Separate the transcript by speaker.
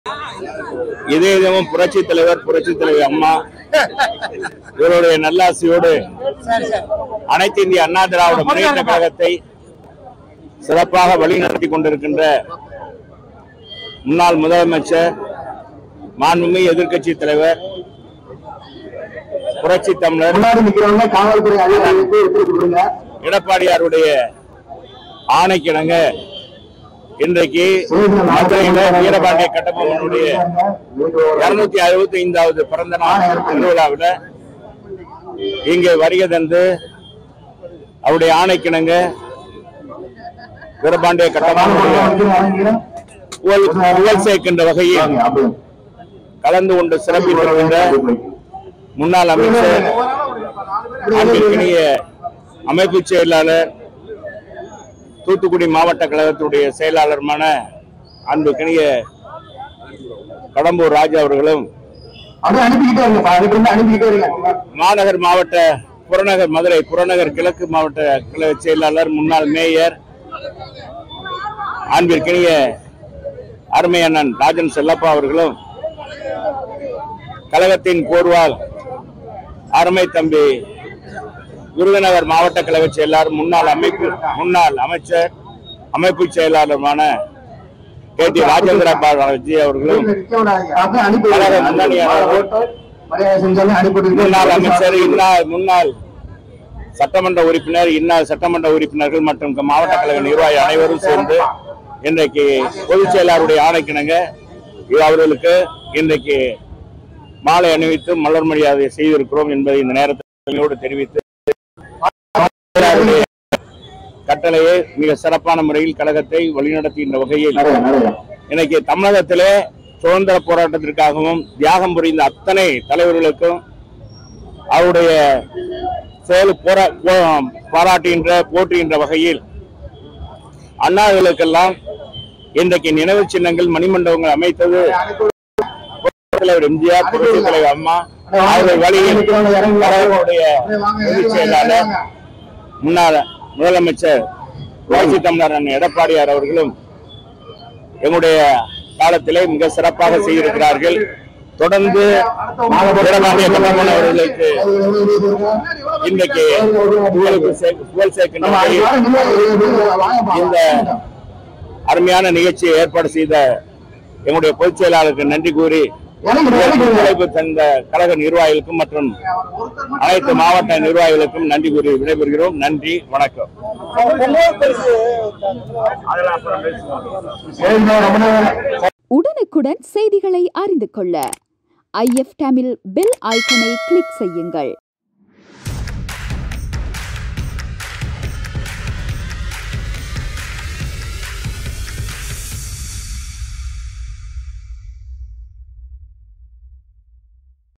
Speaker 1: இதே இதமும் புரட்சி தலைவர் புரட்சி தலைவர் அம்மா இவருடைய நல்லாசியோடு அனைத்து இந்திய அண்ணா திராவிட முன்னேற்ற கழகத்தை சிறப்பாக வழிநடத்தி கொண்டிருக்கின்ற முன்னாள் முதலமைச்சர் மாண்புமிகு எதிர்க்கட்சி தலைவர் புரட்சி தமிழர்
Speaker 2: முன்னாடி நிக்கிறவங்க காவல்துறை அதிகாரிகளுக்கு எடுத்துட்டு கொடுங்க
Speaker 1: எடப்பாடியாருடைய ஆணைக்கிணங்க இன்றைக்கு மதுரையில வீரபாண்டிய கட்டபொம்மனுடைய இருநூத்தி அறுபத்தி ஐந்தாவது பிறந்த நாள் திருவிழாவில் இங்கே வருகை தந்து அவருடைய ஆணைக்கிணங்க வீரபாண்டிய கட்டபொம்மனுடைய புகழ் புகழ் சேர்க்கின்ற வகையில் கலந்து கொண்டு சிறப்பித்திருக்கின்ற முன்னாள் அமைச்சர் அன்பிற்கினிய அமைப்பு செயலாளர் தூத்துக்குடி மாவட்ட கழகத்துடைய செயலாளருமான அன்புக்கினிய கடம்பூர் ராஜா அவர்களும்
Speaker 2: அப்படியே அனுப்பிக்கிட்டே இருங்க அதுக்கு இருந்து அனுப்பிக்கிட்டே இருங்க
Speaker 1: மாநகர் மாவட்ட புறநகர் மதுரை புறநகர் கிழக்கு மாவட்ட கழக செயலாளர் முன்னாள் மேயர் அன்பிற்கினிய அருமை அண்ணன் ராஜன் செல்லப்பா அவர்களும் கழகத்தின் கோர்வால் அருமை தம்பி விருதுநகர் மாவட்ட கழக செயலாளர் முன்னாள் அமைப்பு முன்னாள் அமைச்சர் அமைப்பு செயலாளருமான கே டி ராஜேந்திர பாலாஜி அவர்களும்
Speaker 2: அப்படியே அனுப்பி
Speaker 1: கழக முன்னணியாளர்கள்
Speaker 2: மரியாதை செஞ்சாலும் அனுப்பிட்டு
Speaker 1: முன்னாள் அமைச்சர் இன்னார் முன்னாள் சட்டமன்ற உறுப்பினர் இன்னார் சட்டமன்ற உறுப்பினர்கள் மற்றும் மாவட்ட கழக நிர்வாகி அனைவரும் சேர்ந்து இன்றைக்கு பொதுச் செயலாளருடைய ஆணைக்கிணங்க அவர்களுக்கு இன்றைக்கு மாலை அணிவித்து மலர் மரியாதை செய்திருக்கிறோம் என்பதை இந்த நேரத்தில் தெரிவித்து செயலாளருடைய கட்டளையை மிக சிறப்பான முறையில் கழகத்தை வழிநடத்துகின்ற வகையில்
Speaker 2: நிறைய நிறைய
Speaker 1: இன்னைக்கு தமிழகத்திலே சுதந்திர போராட்டத்திற்காகவும் தியாகம் புரிந்த அத்தனை தலைவர்களுக்கும் அவருடைய செயல் போரா போ- பாராட்டுகின்ற போற்றுகின்ற வகையில் அண்ணாவிகளுக்கெல்லாம் இன்றைக்கு நினைவு சின்னங்கள் மணிமண்டபங்கள் அமைத்தது புரட்சித் தலைவர் எம்ஜிஆர் புரட்சித் தலைவர் அம்மா அவர்கள் வழியில் கழகத்துடைய பொதுச் செயலாளர் முன்னாள் முதலமைச்சர் புரட்சி தமிழர் அண்ணன் எடப்பாடியார் அவர்களும் எங்களுடைய காலத்திலே மிக சிறப்பாக செய்திருக்கிறார்கள் தொடர்ந்து வீரபாண்டிய கட்டபொம்மன் அவர்களுக்கு இன்றைக்கு புகழுக்கு சே- புகழ் சேர்க்கின்ற வகையில் இந்த அருமையான நிகழ்ச்சியை ஏற்பாடு செய்த எங்களுடைய பொதுச் செயலாளருக்கு நன்றி கூறி ஒத்துழைப்பு தந்த கழக நிர்வாகிகளுக்கும் மற்றும் அனைத்து மாவட்ட நிர்வாகிகளுக்கும் நன்றி கூறி விடைபெறுகிறோம் நன்றி வணக்கம் அதெல்லாம் அப்புறம் பேசுவோம்.
Speaker 3: உடனுக்குடன் செய்திகளை அறிந்து கொள்ள ஐஎஃப் தமிழ் பெல் ஐக்கனை கிளிக் செய்யுங்கள்